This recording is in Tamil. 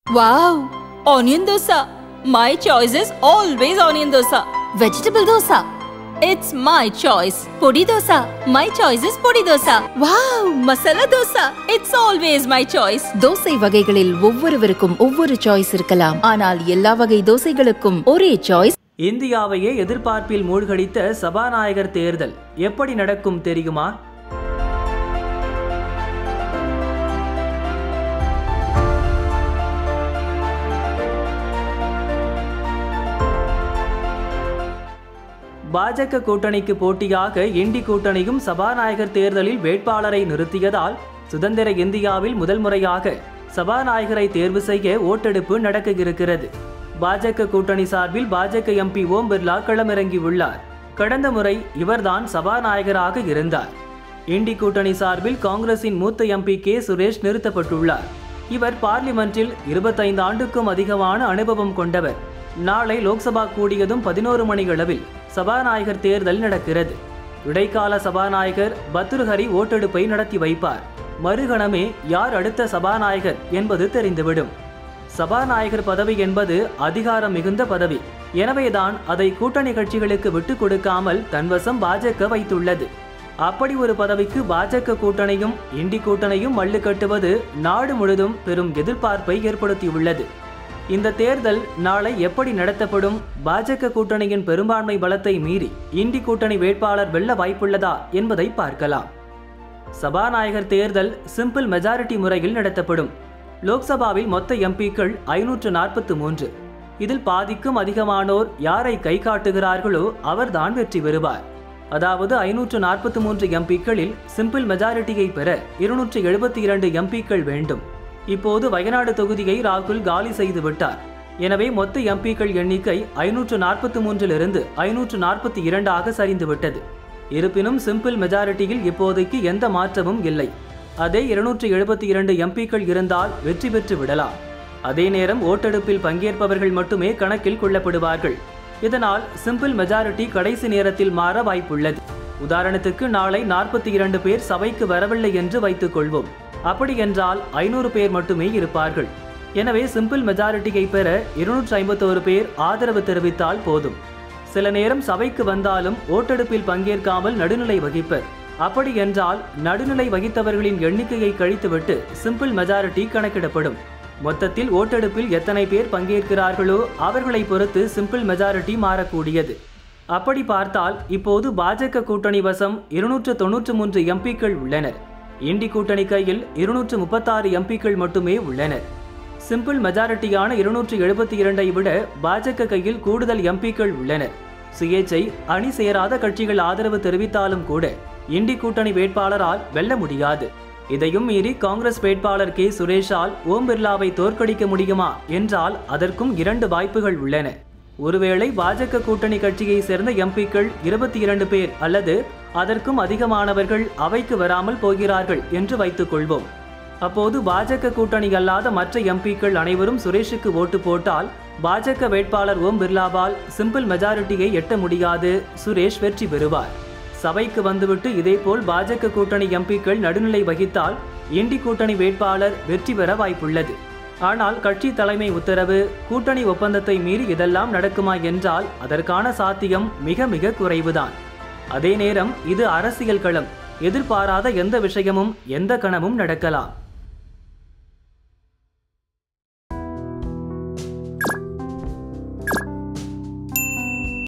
Wow! Onion dosa. My choice is always onion dosa. Vegetable dosa. It's my choice. Podi dosa. My choice is podi dosa. Wow! Masala dosa. It's always my choice. Dosa வகைகளில் ஒவ்வொருவருக்கும் ஒவ்வொரு சாய்ஸ் இருக்கலாம் ஆனால் எல்லா வகை தோசைகளுக்கும் ஒரே சாய்ஸ் இந்தியாவையே எதிர்பார்ப்பில் மூழ்கடித்த சபாநாயகர் தேர்தல் எப்படி நடக்கும் தெரியுமா பாஜக கூட்டணிக்கு போட்டியாக இண்டி கூட்டணியும் சபாநாயகர் தேர்தலில் வேட்பாளரை நிறுத்தியதால் சுதந்திர இந்தியாவில் முதல் முறையாக சபாநாயகரை தேர்வு செய்ய ஓட்டெடுப்பு நடக்க இருக்கிறது பாஜக கூட்டணி சார்பில் பாஜக எம்பி ஓம் பிர்லா களமிறங்கியுள்ளார் கடந்த முறை இவர்தான் சபாநாயகராக இருந்தார் இண்டி கூட்டணி சார்பில் காங்கிரசின் மூத்த எம்பி கே சுரேஷ் நிறுத்தப்பட்டுள்ளார் இவர் பார்லிமென்ட்டில் இருபத்தைந்து ஆண்டுக்கும் அதிகமான அனுபவம் கொண்டவர் நாளை லோக்சபா கூடியதும் பதினோரு மணியளவில் சபாநாயகர் தேர்தல் நடக்கிறது இடைக்கால சபாநாயகர் பத்ருஹரி ஓட்டெடுப்பை நடத்தி வைப்பார் மறுகணமே யார் அடுத்த சபாநாயகர் என்பது தெரிந்துவிடும் சபாநாயகர் பதவி என்பது அதிகாரம் மிகுந்த பதவி எனவேதான் அதை கூட்டணி கட்சிகளுக்கு விட்டுக் கொடுக்காமல் தன்வசம் பாஜக வைத்துள்ளது அப்படி ஒரு பதவிக்கு பாஜக கூட்டணியும் இண்டி கூட்டணியும் மல்லு கட்டுவது நாடு முழுதும் பெரும் எதிர்பார்ப்பை ஏற்படுத்தியுள்ளது இந்த தேர்தல் நாளை எப்படி நடத்தப்படும் பாஜக கூட்டணியின் பெரும்பான்மை பலத்தை மீறி இண்டி கூட்டணி வேட்பாளர் வெல்ல வாய்ப்புள்ளதா என்பதை பார்க்கலாம் சபாநாயகர் தேர்தல் சிம்பிள் மெஜாரிட்டி முறையில் நடத்தப்படும் லோக்சபாவில் மொத்த எம்பிக்கள் ஐநூற்று நாற்பத்து மூன்று இதில் பாதிக்கும் அதிகமானோர் யாரை கை காட்டுகிறார்களோ அவர்தான் வெற்றி பெறுவார் அதாவது ஐநூற்று நாற்பத்தி மூன்று எம்பிக்களில் சிம்பிள் மெஜாரிட்டியை பெற இருநூற்று எழுபத்தி இரண்டு எம்பிக்கள் வேண்டும் இப்போது வயநாடு தொகுதியை ராகுல் காலி செய்து விட்டார் எனவே மொத்த எம்பிக்கள் எண்ணிக்கை ஐநூற்று நாற்பத்தி மூன்றிலிருந்து ஐநூற்று நாற்பத்தி இரண்டாக சரிந்துவிட்டது இருப்பினும் சிம்பிள் மெஜாரிட்டியில் இப்போதைக்கு எந்த மாற்றமும் இல்லை அதே இருநூற்று எழுபத்தி இரண்டு எம்பிக்கள் இருந்தால் வெற்றி பெற்று விடலாம் அதே நேரம் ஓட்டெடுப்பில் பங்கேற்பவர்கள் மட்டுமே கணக்கில் கொள்ளப்படுவார்கள் இதனால் சிம்பிள் மெஜாரிட்டி கடைசி நேரத்தில் மாற வாய்ப்புள்ளது உதாரணத்துக்கு நாளை நாற்பத்தி இரண்டு பேர் சபைக்கு வரவில்லை என்று வைத்துக் கொள்வோம் அப்படி என்றால் ஐநூறு பேர் மட்டுமே இருப்பார்கள் எனவே சிம்பிள் மெஜாரிட்டியை பெற இருநூற்றி ஐம்பத்தோரு பேர் ஆதரவு தெரிவித்தால் போதும் சில நேரம் சபைக்கு வந்தாலும் ஓட்டெடுப்பில் பங்கேற்காமல் நடுநிலை வகிப்பர் அப்படி என்றால் நடுநிலை வகித்தவர்களின் எண்ணிக்கையை கழித்துவிட்டு சிம்பிள் மெஜாரிட்டி கணக்கிடப்படும் மொத்தத்தில் ஓட்டெடுப்பில் எத்தனை பேர் பங்கேற்கிறார்களோ அவர்களை பொறுத்து சிம்பிள் மெஜாரிட்டி மாறக்கூடியது அப்படி பார்த்தால் இப்போது பாஜக கூட்டணி வசம் இருநூற்று தொன்னூற்று மூன்று எம்பிக்கள் உள்ளனர் இண்டி கூட்டணி கையில் இருநூற்று முப்பத்தாறு எம்பிக்கள் மட்டுமே உள்ளனர் சிம்பிள் மெஜாரிட்டியான இருநூற்று எழுபத்தி இரண்டை விட பாஜக கையில் கூடுதல் எம்பிக்கள் உள்ளனர் சுயேச்சை அணி சேராத கட்சிகள் ஆதரவு தெரிவித்தாலும் கூட இண்டி கூட்டணி வேட்பாளரால் வெல்ல முடியாது இதையும் மீறி காங்கிரஸ் வேட்பாளர் கே சுரேஷால் ஓம் பிர்லாவை தோற்கடிக்க முடியுமா என்றால் அதற்கும் இரண்டு வாய்ப்புகள் உள்ளன ஒருவேளை பாஜக கூட்டணி கட்சியை சேர்ந்த எம்பிக்கள் இருபத்தி இரண்டு பேர் அல்லது அதற்கும் அதிகமானவர்கள் அவைக்கு வராமல் போகிறார்கள் என்று வைத்துக் கொள்வோம் அப்போது பாஜக கூட்டணி அல்லாத மற்ற எம்பிக்கள் அனைவரும் சுரேஷுக்கு ஓட்டு போட்டால் பாஜக வேட்பாளர் ஓம் பிர்லாவால் சிம்பிள் மெஜாரிட்டியை எட்ட முடியாது சுரேஷ் வெற்றி பெறுவார் சபைக்கு வந்துவிட்டு இதேபோல் பாஜக கூட்டணி எம்பிக்கள் நடுநிலை வகித்தால் இண்டி கூட்டணி வேட்பாளர் வெற்றி பெற வாய்ப்புள்ளது ஆனால் கட்சி தலைமை உத்தரவு கூட்டணி ஒப்பந்தத்தை மீறி இதெல்லாம் நடக்குமா என்றால் அதற்கான சாத்தியம் மிக மிக குறைவுதான் அதே நேரம் இது அரசியல் களம் எதிர்பாராத எந்த விஷயமும் எந்த கணமும் நடக்கலாம்